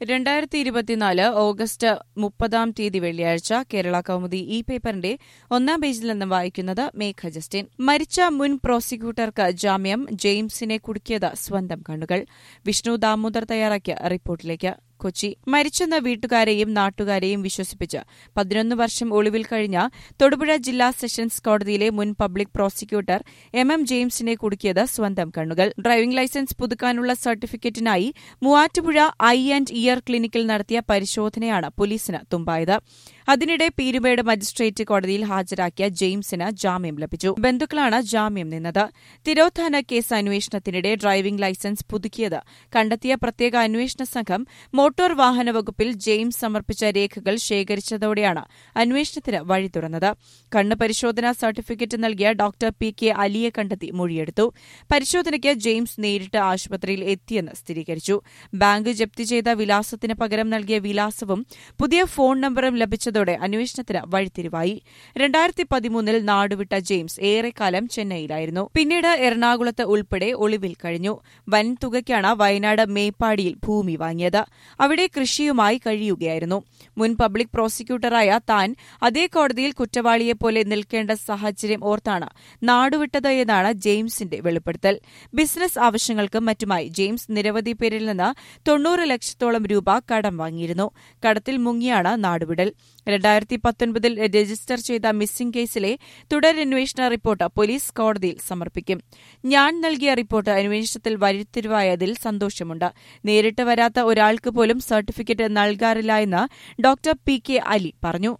രണ്ടായിരത്തി ഇരുപത്തിനാല് ഓഗസ്റ്റ് മുപ്പതാം തീയതി വെള്ളിയാഴ്ച കേരള കൗമുദി ഇ പേപ്പറിന്റെ ഒന്നാം പേജിൽ നിന്ന് വായിക്കുന്നത് മേഘ ജസ്റ്റിൻ മരിച്ച മുൻ പ്രോസിക്യൂട്ടർക്ക് ജാമ്യം ജെയിംസിനെ കുടുക്കിയത് സ്വന്തം കണ്ണുകൾ വിഷ്ണു ദാമോദർ തയ്യാറാക്കിയ റിപ്പോർട്ടിലേക്ക് കൊച്ചി മരിച്ചെന്ന വീട്ടുകാരെയും നാട്ടുകാരെയും വിശ്വസിപ്പിച്ച് പതിനൊന്ന് വർഷം ഒളിവിൽ കഴിഞ്ഞ തൊടുപുഴ ജില്ലാ സെഷൻസ് കോടതിയിലെ മുൻ പബ്ലിക് പ്രോസിക്യൂട്ടർ എം എം ജെയിംസിനെ കുടുക്കിയത് സ്വന്തം കണ്ണുകൾ ഡ്രൈവിംഗ് ലൈസൻസ് പുതുക്കാനുള്ള സർട്ടിഫിക്കറ്റിനായി മൂവാറ്റുപുഴ ഐ ആൻഡ് ഇയർ ക്ലിനിക്കിൽ നടത്തിയ പരിശോധനയാണ് പോലീസിന് തുമ്പായത് അതിനിടെ പീരുമേട് മജിസ്ട്രേറ്റ് കോടതിയിൽ ഹാജരാക്കിയ ജെയിംസിന് ജാമ്യം ലഭിച്ചു ബന്ധുക്കളാണ് ജാമ്യം നിന്നത് തിരോധാന കേസ് അന്വേഷണത്തിനിടെ ഡ്രൈവിംഗ് ലൈസൻസ് പുതുക്കിയത് കണ്ടെത്തിയ പ്രത്യേക അന്വേഷണ സംഘം മോട്ടോർ വാഹന വകുപ്പിൽ ജെയിംസ് സമർപ്പിച്ച രേഖകൾ ശേഖരിച്ചതോടെയാണ് അന്വേഷണത്തിന് വഴി തുറന്നത് കണ്ണ് പരിശോധനാ സർട്ടിഫിക്കറ്റ് നൽകിയ ഡോക്ടർ പി കെ അലിയെ കണ്ടെത്തി മൊഴിയെടുത്തു പരിശോധനയ്ക്ക് ജെയിംസ് നേരിട്ട് ആശുപത്രിയിൽ എത്തിയെന്ന് സ്ഥിരീകരിച്ചു ബാങ്ക് ജപ്തി ചെയ്ത വിലാസത്തിന് പകരം നൽകിയ വിലാസവും പുതിയ ഫോൺ നമ്പറും ലഭിച്ചതോടെ അന്വേഷണത്തിന് വഴിത്തിരിവായി രണ്ടായിരത്തി പതിമൂന്നിൽ നാടുവിട്ട ജെയിംസ് ഏറെക്കാലം ചെന്നൈയിലായിരുന്നു പിന്നീട് എറണാകുളത്ത് ഉൾപ്പെടെ ഒളിവിൽ കഴിഞ്ഞു വൻ തുകയ്ക്കാണ് വയനാട് മേപ്പാടിയിൽ ഭൂമി വാങ്ങിയത് അവിടെ കൃഷിയുമായി കഴിയുകയായിരുന്നു മുൻ പബ്ലിക് പ്രോസിക്യൂട്ടറായ താൻ അതേ കോടതിയിൽ കുറ്റവാളിയെപ്പോലെ നിൽക്കേണ്ട സാഹചര്യം ഓർത്താണ് നാടുവിട്ടത് എന്നാണ് ജെയിംസിന്റെ വെളിപ്പെടുത്തൽ ബിസിനസ് ആവശ്യങ്ങൾക്കും മറ്റുമായി ജെയിംസ് നിരവധി പേരിൽ നിന്ന് തൊണ്ണൂറ് ലക്ഷത്തോളം രൂപ കടം വാങ്ങിയിരുന്നു കടത്തിൽ മുങ്ങിയാണ് നാടുവിടൽ രണ്ടായിരത്തി പത്തൊൻപതിൽ രജിസ്റ്റർ ചെയ്ത മിസ്സിംഗ് കേസിലെ തുടരന്വേഷണ റിപ്പോർട്ട് പോലീസ് കോടതിയിൽ സമർപ്പിക്കും ഞാൻ നൽകിയ റിപ്പോർട്ട് അന്വേഷണത്തിൽ വഴിത്തിരിവായതിൽ സന്തോഷമുണ്ട് നേരിട്ട് വരാത്ത ഒരാൾക്ക് പോലും സർട്ടിഫിക്കറ്റ് നൽകാറില്ല എന്ന് ഡോക്ടർ പി കെ അലി പറഞ്ഞു